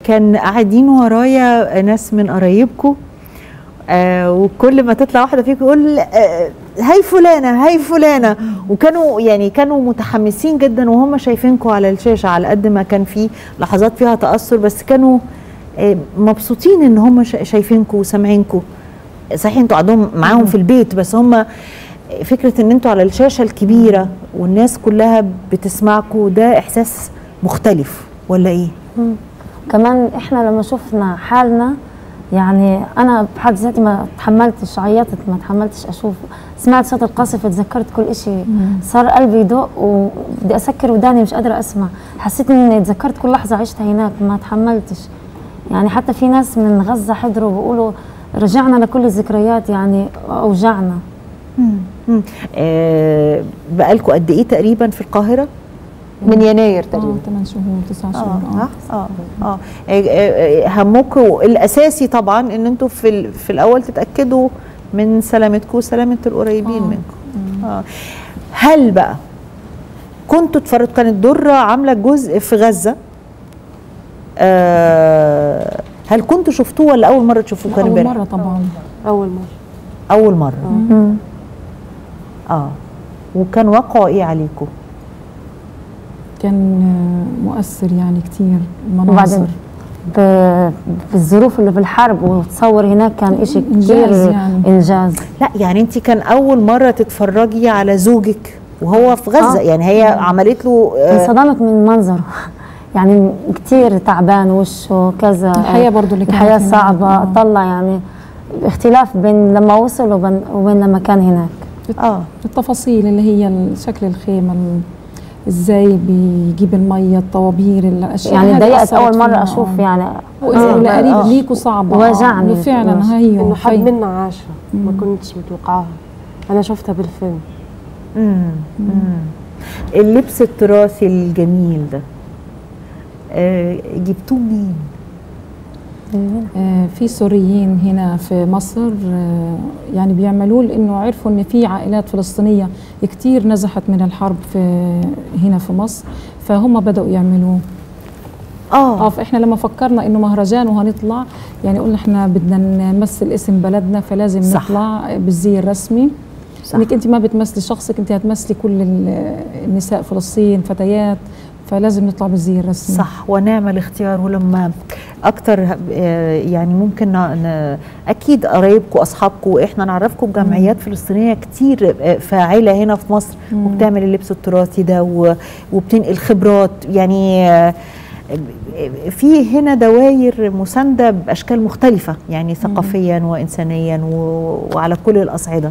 كان قاعدين ورايا ناس من قرايبكم آه وكل ما تطلع واحده فيكم يقول آه هاي فلانه هاي فلانه وكانوا يعني كانوا متحمسين جدا وهم شايفينكم على الشاشه على قد ما كان في لحظات فيها تاثر بس كانوا آه مبسوطين ان هم شا- شايفينكم وسامعينكم صحيح انتوا قاعدين معاهم في البيت بس هم فكره ان انتوا على الشاشه الكبيره والناس كلها بتسمعكم ده احساس مختلف ولا ايه؟ كمان احنا لما شفنا حالنا يعني انا بحد ذاتي ما تحملتش عيطت ما تحملتش اشوف سمعت صوت القصف تذكرت كل إشي صار قلبي يدق وبدي اسكر وداني مش قادره اسمع حسيت اني تذكرت كل لحظه عشتها هناك ما تحملتش يعني حتى في ناس من غزه حضروا بيقولوا رجعنا لكل الذكريات يعني اوجعنا مم. آه بقالكم قد ايه تقريبا في القاهره؟ من يناير اه تقريبا 8 شهور 9 اه شهور اه اه اه آه، آه، همكم الاساسي طبعا ان انتوا في ال- في الاول تتاكدوا من سلامتكم وسلامه القريبين آه. منكم اه هل بقى كنتوا اتفرجتوا كانت دره عامله جزء في غزه آه هل كنتوا شفتوه ولا اول مره تشوفوه كان اول امبارح مره طبعا اول مره اول مره اه وكان وقعه ايه عليكم كان آه، مؤثر يعني كتير مناظر وبعدين ب- بالظروف اللي بالحرب وتصور هناك كان إشي إنجاز كتير يعني. انجاز لا يعني انت كان اول مره تتفرجي على زوجك وهو في غزه آه. يعني هي عملت له آه، انصدمت من منظره يعني كتير تعبان وشه كذا الحياة برضو اللي كانت الحياة هناك. صعبة آه. طلع يعني اختلاف بين لما وصل وبين, وبين لما كان هناك اه التفاصيل اللي هي شكل الخيمه ال- ازاي بيجيب الميه الطوابير الاشياء يعني هذه ضايقت أثرت أول مرة فينا، أشوف آه. يعني والقريب آه. ليكوا صعبه وجعني. آه. فعلا وجعني. هي انه حد في- منا عاشها ما كنتش متوقعاها انا شفتها بالفيلم امم اللبس التراثي الجميل ده آه جبتوه منين؟ آه، في سوريين هنا في مصر آه، يعني بيعملوه لانه عرفوا ان في عائلات فلسطينيه كتير نزحت من الحرب في هنا في مصر فهم بداوا يعملوه اه اه فاحنا لما فكرنا انه مهرجان وهنطلع يعني قلنا احنا بدنا نمثل اسم بلدنا فلازم صح. نطلع بالزي الرسمي صح. انك انت ما بتمثلي شخصك انت هتمثلي كل ال- النساء فلسطين فتيات فلازم نطلع بالزي الرسمي صح ونعم الاختيار ولما اكتر آه، يعني ممكن ن- ن- اكيد قرايبكم اصحابكم واحنا نعرفكم بجمعيات فلسطينيه كتير آه، فاعله هنا في مصر وبتعمل اللبس التراثي ده و- وبتنقل خبرات يعني آه، في هنا دواير مسانده باشكال مختلفه يعني ثقافيا وانسانيا و- وعلى كل الاصعده